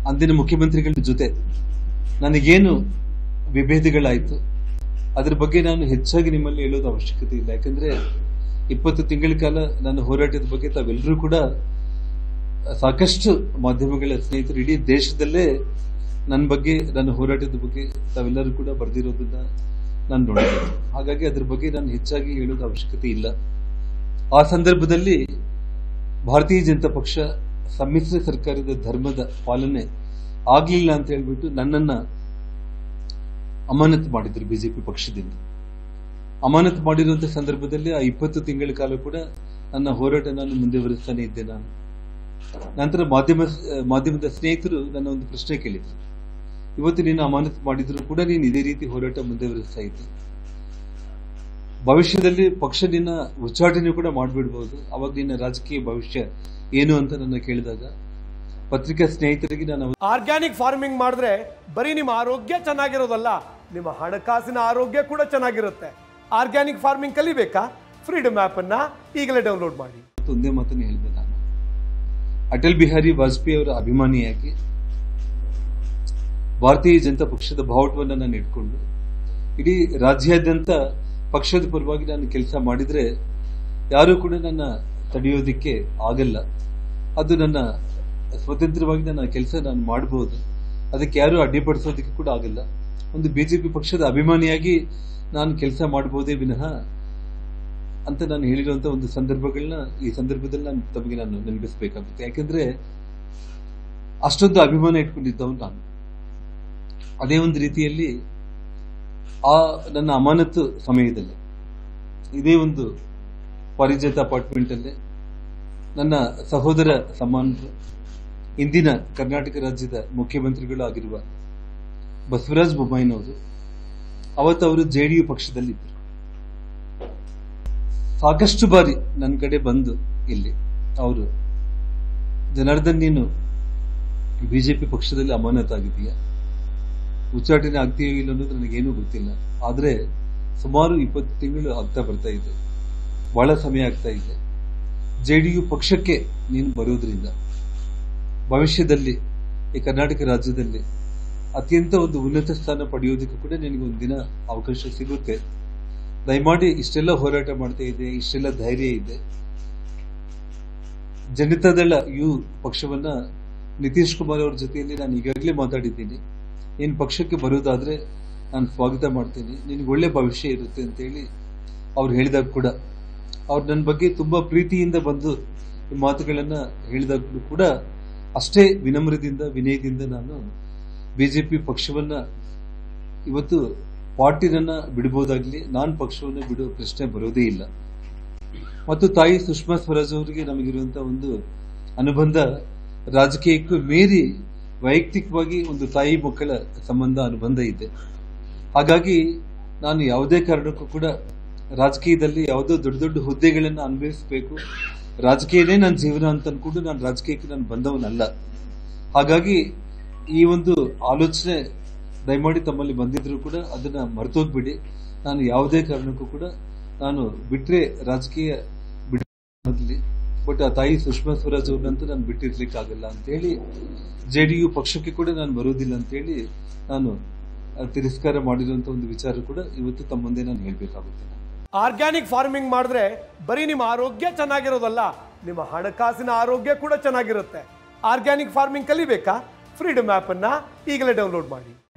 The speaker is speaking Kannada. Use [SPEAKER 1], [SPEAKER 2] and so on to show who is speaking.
[SPEAKER 1] ಅಂದಿನ ಮುಖ್ಯಮಂತ್ರಿಗಳ ಜೊತೆ ನನಗೇನು ವಿಭೇದಗಳಾಯಿತು ಅದ್ರ ಬಗ್ಗೆ ನಾನು ಹೆಚ್ಚಾಗಿ ನಿಮ್ಮಲ್ಲಿ ಹೇಳೋದು ಅವಶ್ಯಕತೆ ಇಲ್ಲ ಯಾಕಂದ್ರೆ ಇಪ್ಪತ್ತು ತಿಂಗಳ ಕಾಲ ನನ್ನ ಹೋರಾಟದ ಬಗ್ಗೆ ತಾವೆಲ್ಲರೂ ಕೂಡ ಸಾಕಷ್ಟು ಮಾಧ್ಯಮಗಳ ಸ್ನೇಹಿತರು ಇಡೀ ದೇಶದಲ್ಲೇ ನನ್ನ ಬಗ್ಗೆ ನನ್ನ ಹೋರಾಟದ ಬಗ್ಗೆ ತಾವೆಲ್ಲರೂ ಕೂಡ ಬರೆದಿರೋದನ್ನ ನಾನು ನೋಡಿದ್ದೀನಿ ಹಾಗಾಗಿ ಅದ್ರ ಬಗ್ಗೆ ನಾನು ಹೆಚ್ಚಾಗಿ ಹೇಳೋದು ಅವಶ್ಯಕತೆ ಇಲ್ಲ ಆ ಸಂದರ್ಭದಲ್ಲಿ ಭಾರತೀಯ ಜನತಾ ಪಕ್ಷ ಸಮ್ಮಿಶ್ರ ಸರ್ಕಾರದ ಧರ್ಮದ ಪಾಲನೆ ಆಗ್ಲಿಲ್ಲ ಅಂತ ಹೇಳ್ಬಿಟ್ಟು ನನ್ನನ್ನ ಅಮಾನತು ಮಾಡಿದ್ರು ಬಿಜೆಪಿ ಪಕ್ಷದಿಂದ ಅಮಾನತು ಮಾಡಿರುವಂತ ಸಂದರ್ಭದಲ್ಲಿ ಆ ಇಪ್ಪತ್ತು ತಿಂಗಳ ಕಾಲ ಕೂಡ ನನ್ನ ಹೋರಾಟ ನಾನು ಮುಂದುವರಿಸ್ತಾನೆ ಇದ್ದೆ ನಾನು ನಂತರ ಮಾಧ್ಯಮ ಮಾಧ್ಯಮದ ಸ್ನೇಹಿತರು ನನ್ನ ಒಂದು ಪ್ರಶ್ನೆ ಕೇಳಿದ್ರು ಇವತ್ತು ನೀನು ಅಮಾನತು ಮಾಡಿದ್ರು ಕೂಡ ನೀನು ಇದೇ ರೀತಿ ಹೋರಾಟ ಮುಂದುವರಿಸ್ತಾ ಇದ್ದೆ ಭವಿಷ್ಯದಲ್ಲಿ ಪಕ್ಷ ನಿನ್ನ ಉಚ್ಚಾಟನೆ ಕೂಡ ಮಾಡಿಬಿಡ್ಬೋದು ಅವಾಗ ನಿನ್ನ ರಾಜಕೀಯ ಭವಿಷ್ಯ ಏನು ಅಂತ ನನ್ನ ಕೇಳಿದಾಗ ಪತ್ರಿಕಾ ಸ್ನೇಹಿತರಿಗೆ ನಾನು ಅವತ್ತು
[SPEAKER 2] ಆರ್ಗ್ಯಾನಿಕ್ ಫಾರ್ಮಿಂಗ್ ಮಾಡಿದ್ರೆ ಬರೀ ನಿಮ್ಮ ಆರೋಗ್ಯ ಚೆನ್ನಾಗಿರೋದಲ್ಲ ನಿಮ್ಮ ಹಣಕಾಸಿನ ಆರೋಗ್ಯ ಕೂಡ ಚೆನ್ನಾಗಿರುತ್ತೆ ಆರ್ಗ್ಯಾನಿಕ್ ಫಾರ್ಮಿಂಗ್ ಕಲಿಬೇಕಾ ಫ್ರೀಡಮ್ ಆಪ್ ಅನ್ನ ಈಗಲೇ ಡೌನ್ಲೋಡ್ ಮಾಡಿ
[SPEAKER 1] ಒಂದೇ ಮಾತನ್ನು ಹೇಳಿದೆ ನಾನು ಅಟಲ್ ಬಿಹಾರಿ ವಾಜಪೇಯಿ ಅವರ ಅಭಿಮಾನಿಯಾಗಿ ಭಾರತೀಯ ಜನತಾ ಪಕ್ಷದ ಬಾವುಟವನ್ನು ನಾನು ಇಟ್ಕೊಂಡು ಇಡೀ ರಾಜ್ಯಾದ್ಯಂತ ಪಕ್ಷದ ಪರವಾಗಿ ನಾನು ಕೆಲಸ ಮಾಡಿದ್ರೆ ಯಾರೂ ಕೂಡ ನನ್ನ ತಡೆಯೋದಿಕ್ಕೆ ಆಗಲ್ಲ ಅದು ನನ್ನ ಸ್ವತಂತ್ರವಾಗಿ ನನ್ನ ಕೆಲಸ ನಾನು ಮಾಡಬಹುದು ಅದಕ್ಕೆ ಯಾರು ಅಡ್ಡಿಪಡಿಸೋದಕ್ಕೆ ಕೂಡ ಆಗಲ್ಲ ಒಂದು ಬಿಜೆಪಿ ಪಕ್ಷದ ಅಭಿಮಾನಿಯಾಗಿ ನಾನು ಕೆಲಸ ಮಾಡಬಹುದೇ ವಿನಃ ಅಂತ ನಾನು ಹೇಳಿರುವಂತ ಒಂದು ಸಂದರ್ಭಗಳನ್ನ ಈ ಸಂದರ್ಭದಲ್ಲಿ ನಾನು ತಮಗೆ ನಾನು ನೆನಪಿಸಬೇಕಾಗುತ್ತೆ ಯಾಕಂದ್ರೆ ಅಷ್ಟೊಂದು ಅಭಿಮಾನ ಇಟ್ಕೊಂಡಿದ್ದವನು ನಾನು ಅದೇ ಒಂದು ರೀತಿಯಲ್ಲಿ ಆ ನನ್ನ ಅಮಾನತು ಸಮಯದಲ್ಲಿ ಇದೇ ಒಂದು ಪಾರಿಜಾತ ಅಪಾರ್ಟ್ಮೆಂಟ್ ಅಲ್ಲೇ ನನ್ನ ಸಹೋದರ ಸಮಾನರು ಇಂದಿನ ಕರ್ನಾಟಕ ರಾಜ್ಯದ ಮುಖ್ಯಮಂತ್ರಿಗಳು ಆಗಿರುವ ಬಸವರಾಜ ಬೊಮ್ಮಾಯಿನವರು ಅವತ್ತು ಅವರು ಜೆಡಿಯು ಪಕ್ಷದಲ್ಲಿದ್ದರು ಸಾಕಷ್ಟು ಬಾರಿ ನನ್ನ ಕಡೆ ಬಂದು ಇಲ್ಲಿ ಅವರು ಜನಾರ್ದನ್ ನೀನು ಬಿಜೆಪಿ ಪಕ್ಷದಲ್ಲಿ ಅಮಾನತಾಗಿದೆಯಾ ಉಚ್ಚಾಟನೆ ಆಗ್ತೀಯೋ ಇಲ್ಲ ಅನ್ನೋದು ನನಗೇನೂ ಗೊತ್ತಿಲ್ಲ ಆದ್ರೆ ಸುಮಾರು ಇಪ್ಪತ್ತು ತಿಂಗಳು ಆಗ್ತಾ ಬರ್ತಾ ಇದೆ ಬಹಳ ಸಮಯ ಆಗ್ತಾ ಇದೆ ಜೆಡಿಯು ಪಕ್ಷಕ್ಕೆ ನೀನು ಬರೋದ್ರಿಂದ ಭವಿಷ್ಯದಲ್ಲಿ ಈ ಕರ್ನಾಟಕ ರಾಜ್ಯದಲ್ಲಿ ಅತ್ಯಂತ ಒಂದು ಉನ್ನತ ಸ್ಥಾನ ಪಡೆಯೋದಕ್ಕೆ ಕೂಡ ನಿನಗೆ ಒಂದಿನ ಅವಕಾಶ ಸಿಗುತ್ತೆ ದಯಮಾಡಿ ಇಷ್ಟೆಲ್ಲ ಹೋರಾಟ ಮಾಡ್ತಾ ಇದೆ ಇಷ್ಟೆಲ್ಲ ಧೈರ್ಯ ಇದೆ ಜನತಾದಳ ಯು ಪಕ್ಷವನ್ನ ನಿತೀಶ್ ಕುಮಾರ್ ಅವ್ರ ಜೊತೆಯಲ್ಲಿ ನಾನು ಈಗಾಗಲೇ ಮಾತಾಡಿದ್ದೀನಿ ನೀನು ಪಕ್ಷಕ್ಕೆ ಬರೋದಾದ್ರೆ ನಾನು ಸ್ವಾಗತ ಮಾಡ್ತೀನಿ ನಿನಗೆ ಒಳ್ಳೆ ಭವಿಷ್ಯ ಇರುತ್ತೆ ಅಂತೇಳಿ ಅವ್ರು ಹೇಳಿದಾಗ ಕೂಡ ಅವ್ರು ನನ್ನ ಬಗ್ಗೆ ತುಂಬಾ ಪ್ರೀತಿಯಿಂದ ಬಂದು ಈ ಮಾತುಗಳನ್ನ ಹೇಳಿದಾಗ ಕೂಡ ಅಷ್ಟೇ ವಿನಮ್ರದಿಂದ ವಿನಯದಿಂದ ನಾನು ಬಿಜೆಪಿ ಪಕ್ಷವನ್ನ ಇವತ್ತು ಪಾರ್ಟಿನನ್ನ ಬಿಡಬಹುದಾಗ್ಲಿ ನಾನು ಪಕ್ಷವನ್ನ ಬಿಡುವ ಪ್ರಶ್ನೆ ಬರೋದೇ ಇಲ್ಲ ಮತ್ತು ತಾಯಿ ಸುಷ್ಮಾ ಸ್ವರಾಜ್ ಅವರಿಗೆ ನಮಗಿರುವಂತಹ ಒಂದು ಅನುಬಂಧ ರಾಜಕೀಯಕ್ಕೂ ಮೀರಿ ವೈಯಕ್ತಿಕವಾಗಿ ಒಂದು ತಾಯಿ ಮಕ್ಕಳ ಸಂಬಂಧ ಅನುಬಂಧ ಇದೆ ಹಾಗಾಗಿ ನಾನು ಯಾವುದೇ ಕಾರಣಕ್ಕೂ ಕೂಡ ರಾಜಕೀಯದಲ್ಲಿ ಯಾವುದೋ ದೊಡ್ಡ ದೊಡ್ಡ ಹುದ್ದೆಗಳನ್ನು ಅನ್ವಯಿಸಬೇಕು ರಾಜಕೀಯನೇ ನನ್ನ ಜೀವನ ಅಂತ ಅನ್ಕೊಂಡು ನಾನು ರಾಜಕೀಯಕ್ಕೆ ನಾನು ಬಂದವನಲ್ಲ ಹಾಗಾಗಿ ಈ ಒಂದು ಆಲೋಚನೆ ದಯಮಾಡಿ ತಮ್ಮಲ್ಲಿ ಬಂದಿದ್ರು ಕೂಡ ಅದನ್ನ ಮರ್ತೋಗ್ಬಿಡಿ ನಾನು ಯಾವುದೇ ಕಾರಣಕ್ಕೂ ಕೂಡ ನಾನು ಬಿಟ್ರೆ ರಾಜಕೀಯ ಬಿಡಲಿ ಬಟ್ ಆ ತಾಯಿ ಸುಷ್ಮಾ ಸ್ವರಾಜ್ ಅವ್ರನ್ನಂತೂ ನಾನು ಬಿಟ್ಟಿರ್ಲಿಕ್ಕೆ ಆಗಲ್ಲ ಅಂತೇಳಿ ಜೆ ಡಿ ಯು ಪಕ್ಷಕ್ಕೆ ಕೂಡ ನಾನು ಬರೋದಿಲ್ಲ ಅಂತೇಳಿ ನಾನು ಆ, ತಿರಸ್ಕಾರ ಮಾಡಿರುವಂತ ಒಂದು ವಿಚಾರ ಕೂಡ ಇವತ್ತು ತಮ್ಮ ಮುಂದೆ ನಾನು ಹೇಳ್ಬೇಕಾಗುತ್ತೆ
[SPEAKER 2] ಆರ್ಗ್ಯಾನಿಕ್ ಫಾರ್ಮಿಂಗ್ ಮಾಡಿದ್ರೆ ಬರೀ ನಿಮ್ಮ ಆರೋಗ್ಯ ಚೆನ್ನಾಗಿರೋದಲ್ಲ ನಿಮ್ಮ ಹಣಕಾಸಿನ ಆರೋಗ್ಯ ಕೂಡ ಚೆನ್ನಾಗಿರುತ್ತೆ ಆರ್ಗ್ಯಾನಿಕ್ ಫಾರ್ಮಿಂಗ್ ಕಲಿಬೇಕಾ ಫ್ರೀಡಮ್ ಆಪ್ ಅನ್ನ ಈಗಲೇ ಡೌನ್ಲೋಡ್ ಮಾಡಿ